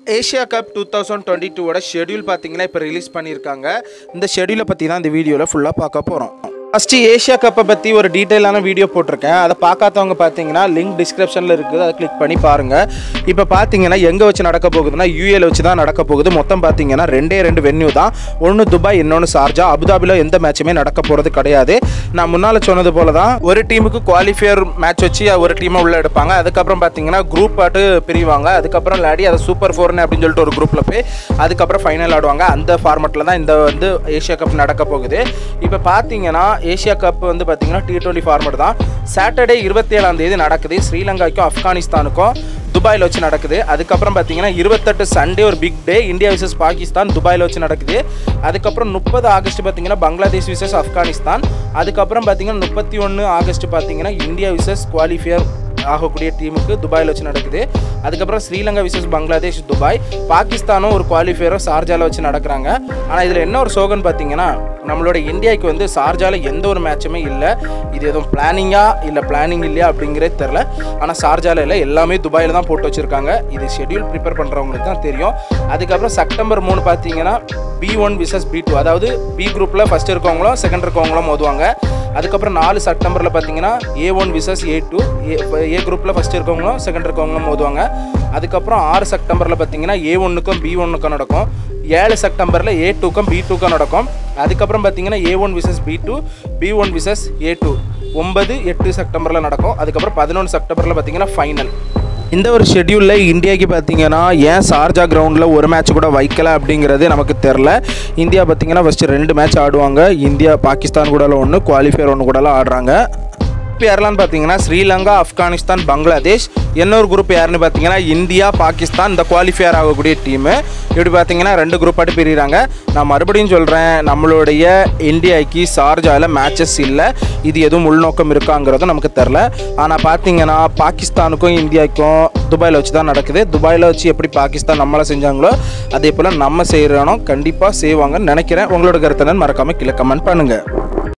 Asia cup two thousand twenty டூவோட schedule பார்த்தீங்கன்னா இப்போ ரிலீஸ் பண்ணியிருக்காங்க இந்த ஷெடியூலை பற்றி தான் இந்த வீடியோவில் ஃபுல்லாக பார்க்க போகிறோம் ஃபஸ்ட்டு ஏஷியா கப்பை பற்றி ஒரு டீட்டெயிலான வீடியோ போட்டிருக்கேன் அதை பார்க்காதவங்க பார்த்தீங்கன்னா லிங்க் டிஸ்கிரிப்ஷனில் இருக்குது அதை கிளிக் பண்ணி பாருங்கள் இப்போ பார்த்தீங்கன்னா எங்கே வச்சு நடக்க போகுதுன்னா யூஏல வச்சு தான் நடக்க போகுது மொத்தம் பார்த்தீங்கன்னா ரெண்டே ரெண்டு வென்யூ தான் ஒன்று துபாய் இன்னொன்று சார்ஜா அபுதாபியில் எந்த மேட்சுமே நடக்க போகிறது கிடையாது நான் முன்னால் சொன்னது போல தான் ஒரு டீமுக்கு குவாலிஃபையர் மேட்ச் வச்சு ஒரு டீமை உள்ள எடுப்பாங்க அதுக்கப்புறம் பார்த்தீங்கன்னா குரூப் பாட்டு பிரிவாங்க அதுக்கப்புறம் விளையாடி அதை சூப்பர் ஃபோர்னு அப்படின்னு சொல்லிட்டு ஒரு குரூப்பில் போய் அதுக்கப்புறம் ஃபைனல் ஆடுவாங்க அந்த ஃபார்மெட்டில் தான் இந்த வந்து ஏஷியா கப் நடக்க போகுது இப்போ பார்த்தீங்கன்னா ஏஷியா கப் வந்து பார்த்தீங்கன்னா டி டுவெண்ட்டி ஃபார்மெட் தான் சாட்டர்டே இருபத்தி ஏழாம் தேதி நடக்குது ஸ்ரீலங்காய்க்கும் ஆப்கானிஸ்தானுக்கும் துபாயில் வச்சு நடக்குது அதுக்கப்புறம் பார்த்தீங்கன்னா இருபத்தெட்டு சண்டே ஒரு big day India versus Pakistan துபாயில் வச்சு நடக்குது அதுக்கப்புறம் முப்பது ஆகஸ்ட் பார்த்தீங்கன்னா பங்களாதேஷ் விசஸ் ஆப்கானிஸ்தான் அதுக்கப்புறம் பார்த்தீங்கன்னா முப்பத்தி ஒன்று ஆகஸ்ட் பார்த்தீங்கன்னா இந்தியா விசஸ் குவாலிஃபையர் ஆகக்கூடிய டீமுக்கு துபாயில் வச்சு நடக்குது அதுக்கப்புறம் ஸ்ரீலங்கா விசஸ் பங்களாதேஷ் துபாய் பாகிஸ்தானும் ஒரு குவாலிஃபையரும் ஷார்ஜாவில் வச்சு நடக்கிறாங்க ஆனால் இதில் என்ன ஒரு சோகன் பார்த்தீங்கன்னா நம்மளோட இந்தியாவுக்கு வந்து ஷார்ஜாவில் எந்த ஒரு மேட்சுமே இல்லை இது எதுவும் பிளானிங்கா இல்லை பிளானிங் இல்லையா அப்படிங்கிறதே தெரில ஆனால் ஷார்ஜாவில் இல்லை எல்லாமே துபாயில் தான் போட்டு வச்சுருக்காங்க இது ஷெட்யூல் ப்ரிப்பேர் பண்ணுறவங்களுக்கு தான் தெரியும் அதுக்கப்புறம் செப்டம்பர் மூணு பார்த்தீங்கன்னா B one versus B two அதாவது பி குரூப்பில் ஃபஸ்ட் இருக்கவங்களும் செகண்ட் இருக்கவங்களும் மோதுவாங்க அதுக்கப்புறம் நாலு செப்டம்பரில் பார்த்தீங்கன்னா A one versus A two A குரூப்பில் ஃபஸ்ட் இருக்கவங்களும் செகண்ட் இருக்கவங்களும் மோதுவாங்க அதுக்கப்புறம் ஆறு செப்டம்பரில் பார்த்தீங்கன்னா ஏ ஒன்றுக்கும் பி ஒன்றுக்கும் நடக்கும் ஏழு செப்டம்பரில் ஏ டூக்கும் பி டூக்கும் நடக்கும் அதுக்கப்புறம் பார்த்தீங்கன்னா A one versus B two B one versus A two ஒன்பது எட்டு செப்டம்பரில் நடக்கும் அதுக்கப்புறம் பதினொன்று செப்டம்பரில் பார்த்தீங்கன்னா ஃபைனல் இந்த ஒரு ஷெட்யூலில் இந்தியாவுக்கு பார்த்தீங்கன்னா ஏன் சார்ஜா கிரவுண்டில் ஒரு மேட்ச் கூட வைக்கல அப்படிங்கிறது நமக்கு தெரில இந்தியா பார்த்தீங்கன்னா ஃபஸ்ட்டு ரெண்டு மேட்ச் ஆடுவாங்க இந்தியா பாகிஸ்தான் கூட ஒன்று குவாலிஃபயர் ஒன்று கூடலாம் ஆடுறாங்க குரூப் யாரெல்லாம் பார்த்தீங்கன்னா ஸ்ரீலங்கா ஆப்கானிஸ்தான் பங்களாதேஷ் இன்னொரு குரூப் யாருன்னு பார்த்தீங்கன்னா இந்தியா பாகிஸ்தான் இந்த குவாலிஃபையர் ஆகக்கூடிய டீமு இப்படி பார்த்தீங்கன்னா ரெண்டு குரூப்பாட்டு பிரிகிறாங்க நான் மறுபடியும் சொல்கிறேன் நம்மளுடைய இந்தியாவுக்கு ஷார்ஜாவில் மேட்சஸ் இல்லை இது எதுவும் உள்நோக்கம் இருக்காங்கிறதும் நமக்கு தெரில ஆனால் பார்த்தீங்கன்னா பாகிஸ்தானுக்கும் இந்தியாவுக்கும் துபாயில் வச்சு தான் நடக்குது துபாயில் வச்சு எப்படி பாகிஸ்தான் நம்மளை செஞ்சாங்களோ அதே போல் நம்ம செய்கிறோம் கண்டிப்பாக செய்வாங்கன்னு நினைக்கிறேன் உங்களோட கருத்தை மறக்காமல் கீழே கமெண்ட் பண்ணுங்கள்